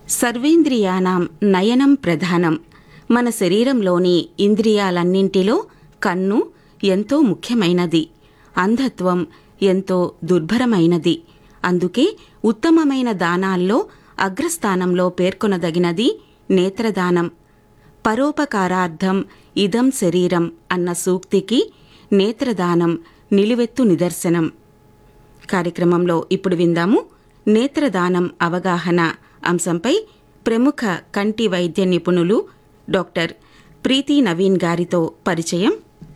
సర్వేంద్రియానాం నయనం ప్రధానం మన శరీరంలోని ఇంద్రియాలన్నింటిలో కన్ను ఎంతో ముఖ్యమైనది అంధత్వం ఎంతో దుర్భరమైనది అందుకే ఉత్తమమైన దానాల్లో అగ్రస్థానంలో పేర్కొనదగినది నేత్రదానం పరోపకారార్థం ఇదం శరీరం అన్న సూక్తికి నేత్రదానం నిలువెత్తు నిదర్శనం కార్యక్రమంలో ఇప్పుడు విందాము నేత్రదానం అవగాహన అంశంపై ప్రముఖ కంటి వైద్య నిపుణులు డాక్టర్ ప్రీతి నవీన్ గారితో పరిచయం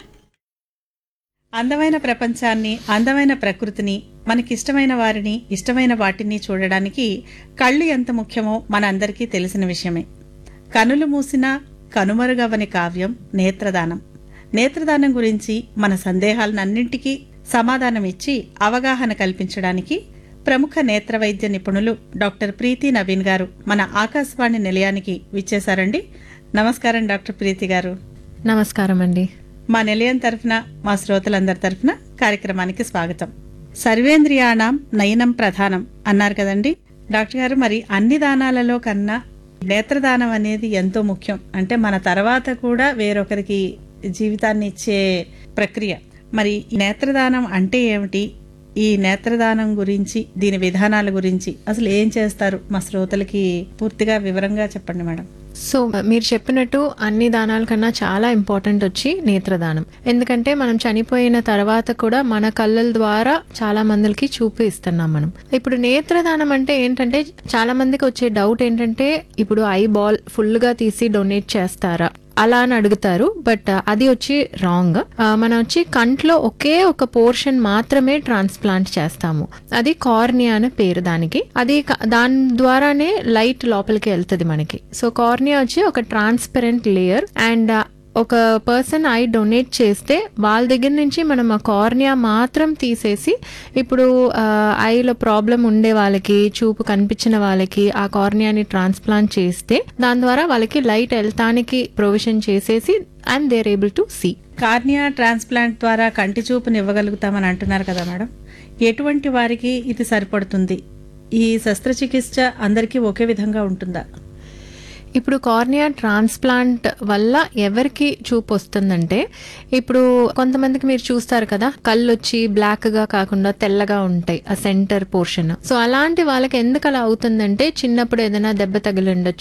అందమైన ప్రపంచాన్ని అందమైన ప్రకృతిని మనకిష్టమైన వారిని ఇష్టమైన వాటిని చూడడానికి కళ్ళు ఎంత ముఖ్యమో మనందరికీ తెలిసిన విషయమే కనులు మూసిన కనుమరుగవని కావ్యం నేత్రదానం నేత్రదానం గురించి మన సందేహాలన్నింటికీ సమాధానం ఇచ్చి అవగాహన కల్పించడానికి ప్రముఖ నేత్ర వైద్య నిపుణులు డాక్టర్ ప్రీతి నవీన్ గారు మన ఆకాశవాణి నిలయానికి విచ్చేశారండి నమస్కారం డాక్టర్ ప్రీతి గారు నమస్కారం అండి మా నిలయం తరఫున మా శ్రోతలందరి తరఫున కార్యక్రమానికి స్వాగతం సర్వేంద్రియాణం నయనం ప్రధానం అన్నారు కదండి డాక్టర్ గారు మరి అన్ని దానాలలో కన్నా నేత్రదానం అనేది ఎంతో ముఖ్యం అంటే మన తర్వాత కూడా వేరొకరికి జీవితాన్ని ఇచ్చే ప్రక్రియ మరి ఈ నేత్రదానం అంటే ఏమిటి ఈ నేత్రదానం గురించి దీని విధానాల గురించి అసలు ఏం చేస్తారు మా శ్రోతలకి పూర్తిగా వివరంగా చెప్పండి మేడం సో మీరు చెప్పినట్టు అన్ని దానాల కన్నా చాలా ఇంపార్టెంట్ వచ్చి నేత్రదానం ఎందుకంటే మనం చనిపోయిన తర్వాత కూడా మన కళ్ళల ద్వారా చాలా మందికి చూపిస్తున్నాం మనం ఇప్పుడు నేత్రదానం అంటే ఏంటంటే చాలా మందికి వచ్చే డౌట్ ఏంటంటే ఇప్పుడు ఐ బాల్ ఫుల్ గా తీసి డొనేట్ చేస్తారా అలా అని అడుగుతారు బట్ అది వచ్చి రాంగ్ మనం వచ్చి కంట్లో ఒకే ఒక పోర్షన్ మాత్రమే ట్రాన్స్ప్లాంట్ చేస్తాము అది కార్నియా అనే పేరు దానికి అది క- దాని ద్వారానే లైట్ లోపలికి వెళ్తుంది మనకి సో కార్నియా వచ్చి ఒక ట్రాన్స్పరెంట్ లేయర్ అండ్ ఒక పర్సన్ ఐ డొనేట్ చేస్తే వాళ్ళ దగ్గర నుంచి మనం ఆ కార్నియా మాత్రం తీసేసి ఇప్పుడు ఆ, ఐలో ప్రాబ్లం ఉండే వాళ్ళకి చూపు కనిపించిన వాళ్ళకి ఆ కార్నియాని ట్రాన్స్ప్లాంట్ చేస్తే దాని ద్వారా వాళ్ళకి లైట్ వెళ్తానికి ప్రొవిజన్ చేసేసి and they're able to see cornea transplant ద్వారా కంటి చూపుని ఇవ్వగలుగుతామని అంటున్నారు కదా మేడం ఎటువంటి వారికి ఇది సరిపడుతుంది ఈ శస్త్రచికిత్స అందరికీ ఒకే విధంగా ఉంటుందా ఇప్పుడు కార్నియా ట్రాన్స్ప్లాంట్ వల్ల ఎవరికి చూపు వస్తుందంటే ఇప్పుడు కొంతమందికి మీరు చూస్తారు కదా కళ్ళు వచ్చి బ్లాక్ గా కాకుండా తెల్లగా ఉంటాయి ఆ సెంటర్ పోర్షన్ సో అలాంటి వాళ్ళకి ఎందుకు అలా అవుతుందంటే చిన్నప్పుడు ఏదైనా దెబ్బ తగిలి ఉండొచ్చు